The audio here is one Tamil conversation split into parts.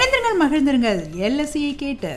இணைந்திருங்கள் மகிழ்ந்திருங்கள் எல்எஸ்சியை கேட்டு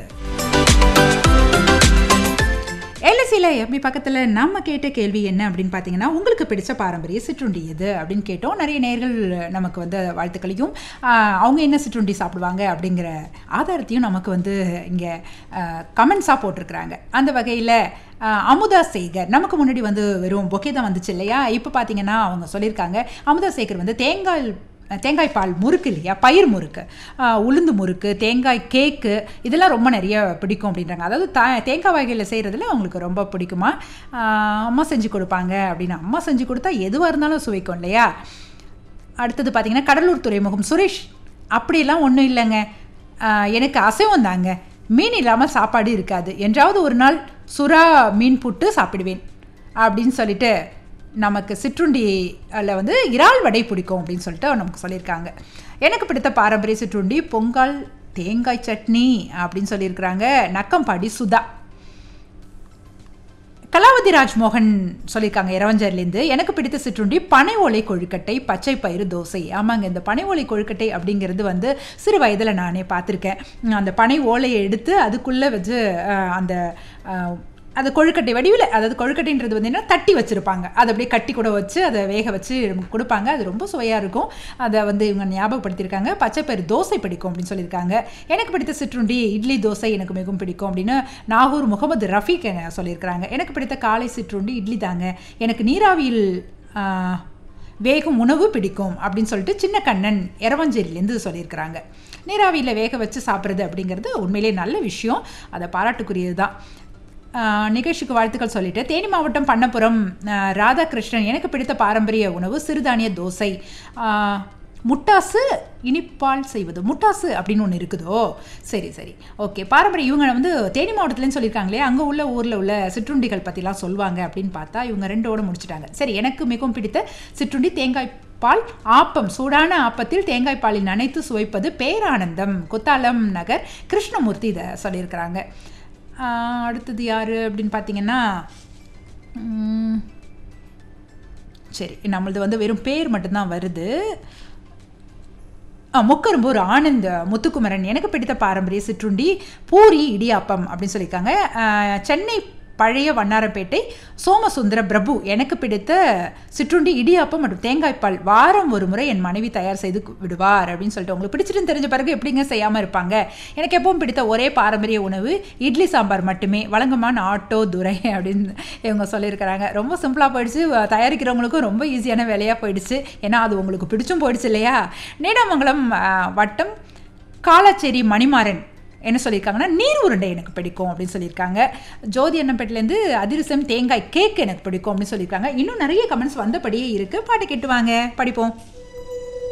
எல்எஸ்சியில் எப்படி பக்கத்தில் நம்ம கேட்ட கேள்வி என்ன அப்படின்னு பார்த்தீங்கன்னா உங்களுக்கு பிடிச்ச பாரம்பரிய சிற்றுண்டி எது அப்படின்னு கேட்டோம் நிறைய நேர்கள் நமக்கு வந்து வாழ்த்துக்களையும் ஆஹ், அவங்க என்ன சிற்றுண்டி சாப்பிடுவாங்க அப்படிங்கிற ஆதாரத்தையும் நமக்கு வந்து இங்கே கமெண்ட்ஸாக போட்டிருக்கிறாங்க அந்த வகையில் அமுதா சேகர் நமக்கு முன்னாடி வந்து வெறும் பொக்கே தான் வந்துச்சு இல்லையா இப்போ பார்த்தீங்கன்னா அவங்க சொல்லியிருக்காங்க அமுதா சேகர் வந்து தேங்காய் தேங்காய் பால் முறுக்கு இல்லையா பயிர் முறுக்கு ஆஹ் உளுந்து முறுக்கு தேங்காய் கேக்கு இதெல்லாம் ரொம்ப நிறைய பிடிக்கும் அப்படின்றாங்க அதாவது த தேங்காய் வகையில் செய்கிறதுல அவங்களுக்கு ரொம்ப பிடிக்குமா ஆஹ் அம்மா செஞ்சு கொடுப்பாங்க அப்படின்னு அம்மா செஞ்சு கொடுத்தா எதுவாக இருந்தாலும் சுவைக்கும் இல்லையா அடுத்தது பார்த்தீங்கன்னா கடலூர் துறைமுகம் சுரேஷ் அப்படியெல்லாம் ஒன்றும் இல்லைங்க ஆஹ் எனக்கு அசைவம் தாங்க மீன் இல்லாமல் சாப்பாடு இருக்காது என்றாவது ஒரு நாள் சுறா மீன் புட்டு சாப்பிடுவேன் அப்படின்னு சொல்லிட்டு நமக்கு சிற்றுண்டி அதில் வந்து இறால் வடை பிடிக்கும் அப்படின்னு சொல்லிட்டு நமக்கு சொல்லியிருக்காங்க எனக்கு பிடித்த பாரம்பரிய சிற்றுண்டி பொங்கல் தேங்காய் சட்னி அப்படின்னு சொல்லியிருக்கிறாங்க நக்கம்பாடி சுதா கலாவதி ராஜ்மோகன் சொல்லியிருக்காங்க இரவஞ்சர்லேருந்து எனக்கு பிடித்த சிற்றுண்டி பனை ஓலை கொழுக்கட்டை பச்சை பயிறு தோசை ஆமாங்க இந்த பனை ஓலை கொழுக்கட்டை அப்படிங்கிறது வந்து சிறு வயதில் நானே பார்த்துருக்கேன் உம், அந்த பனை ஓலையை எடுத்து அதுக்குள்ளே வச்சு அஹ், அந்த அஹ், அது கொழுக்கட்டை வடிவில் அதாவது கொழுக்கட்டைன்றது வந்து என்ன தட்டி வச்சுருப்பாங்க அதை அப்படியே கட்டி கூட வச்சு அதை வேக வச்சு நமக்கு கொடுப்பாங்க அது ரொம்ப சுவையாக இருக்கும் அதை வந்து இவங்க ஞாபகப்படுத்தியிருக்காங்க பச்சைப்பயிறு தோசை பிடிக்கும் அப்படின்னு சொல்லியிருக்காங்க எனக்கு பிடித்த சிற்றுண்டி இட்லி தோசை எனக்கு மிகவும் பிடிக்கும் அப்படின்னு நாகூர் முகமது ரஃபீக் என சொல்லியிருக்கிறாங்க எனக்கு பிடித்த காலை சிற்றுண்டி இட்லி தாங்க எனக்கு நீராவியில் ஆஹ், வேகும் உணவு பிடிக்கும் அப்படின்னு சொல்லிட்டு சின்ன கண்ணன் எரவஞ்சேரியிலேருந்து சொல்லியிருக்கிறாங்க நீராவியில் வேக வச்சு சாப்பிட்றது அப்படிங்கிறது உண்மையிலே நல்ல விஷயம் அதை பாராட்டுக்குரியது தான் ஆஹ் நிகழ்ச்சிக்கு வாழ்த்துக்கள் சொல்லிட்டு தேனி மாவட்டம் பண்ணப்புறம் ஆஹ் ராதாகிருஷ்ணன் எனக்கு பிடித்த பாரம்பரிய உணவு சிறுதானிய தோசை ஆஹ் முட்டாசு இனிப்பால் செய்வது முட்டாசு அப்படின்னு ஒன்று இருக்குதோ சரி சரி ஓகே பாரம்பரிய இவங்க வந்து தேனி மாவட்டத்துலேன்னு சொல்லியிருக்காங்களே அங்கே உள்ள ஊரில் உள்ள சிற்றுண்டிகள் பற்றிலாம் சொல்லுவாங்க அப்படின்னு பார்த்தா இவங்க ரெண்டோட முடிச்சிட்டாங்க சரி எனக்கு மிகவும் பிடித்த சிற்றுண்டி தேங்காய் பால் ஆப்பம் சூடான ஆப்பத்தில் தேங்காய் பாலில் நனைத்து சுவைப்பது பேரானந்தம் குத்தாலம் நகர் கிருஷ்ணமூர்த்தி இதை சொல்லியிருக்கிறாங்க ஆஹ் அடுத்தது யார் அப்படின்னு பார்த்தீங்கன்னா உம், சரி நம்மளது வந்து வெறும் பேர் மட்டும்தான் வருது ஆ, முக்கரும்பூர் ஆனந்த் முத்துக்குமரன் எனக்கு பிடித்த பாரம்பரிய சிற்றுண்டி பூரி இடியாப்பம் அப்படின்னு சொல்லியிருக்காங்க ஆ, சென்னை பழைய வண்ணாரப்பேட்டை சோமசுந்தர பிரபு எனக்கு பிடித்த சிற்றுண்டி இடியாப்பம் மற்றும் தேங்காய்ப்பால் வாரம் ஒரு முறை என் மனைவி தயார் செய்து விடுவார் அப்படின்னு சொல்லிட்டு உங்களுக்கு பிடிச்சிட்டுன்னு தெரிஞ்ச பிறகு எப்படிங்க செய்யாமல் இருப்பாங்க எனக்கு எப்பவும் பிடித்த ஒரே பாரம்பரிய உணவு இட்லி சாம்பார் மட்டுமே வழங்குமான் ஆட்டோ துரை அப்படின்னு இவங்க சொல்லியிருக்கிறாங்க ரொம்ப சிம்பிளாக போயிடுச்சு அஹ் தயாரிக்கிறவங்களுக்கும் ரொம்ப ஈஸியான வேலையாக போயிடுச்சு ஏன்னா அது உங்களுக்கு பிடிச்சும் போயிடுச்சு இல்லையா நீடாமங்கலம் அஹ், வட்டம் காலாச்சேரி மணிமாறன் என்ன சொல்லியிருக்காங்கன்னா நீர் உருண்டை எனக்கு பிடிக்கும் அப்படின்னு சொல்லியிருக்காங்க ஜோதி அண்ணம்பேட்டிலேருந்து அதிரசம் தேங்காய் கேக் எனக்கு பிடிக்கும் அப்படின்னு சொல்லியிருக்காங்க இன்னும் நிறைய கமெண்ட்ஸ் வந்தபடியே இருக்குது பாட்டு கேட்டு வாங்க படிப்போம்